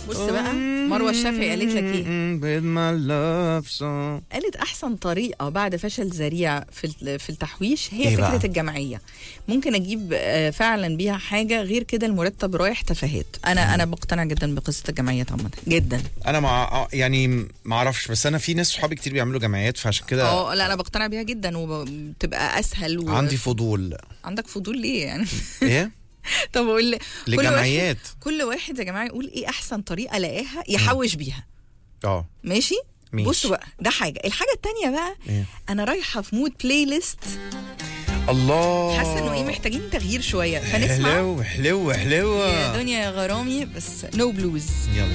بص بقى مروه الشافعي قالت لك ايه with my love song قالت احسن طريقه بعد فشل ذريع في ال- في التحويش هي إيه فكره بقى؟ الجمعيه ممكن اجيب آه، فعلا بيها حاجه غير كده المرتب رايح تفاهات انا انا بقتنع جدا بقصه الجمعيات عامه جدا انا مع يعني ما اعرفش بس انا في ناس صحابي كتير بيعملوا جمعيات فعشان كده اه لا انا بقتنع بيها جدا وبتبقى اسهل و... عندي فضول عندك فضول ليه يعني ايه طب اقول لي كل واحد لجمعيات كل واحد يا جماعه يقول ايه احسن طريقه لاقاها يحوش بيها اه ماشي ماشي. بصوا بقى ده حاجه الحاجه التانية بقى إيه؟ انا رايحه في مود بلاي ليست الله حاسه انه ايه محتاجين تغيير شويه فنسمع حلو حلو حلوه يا دنيا يا غرامي بس نو بلوز يلا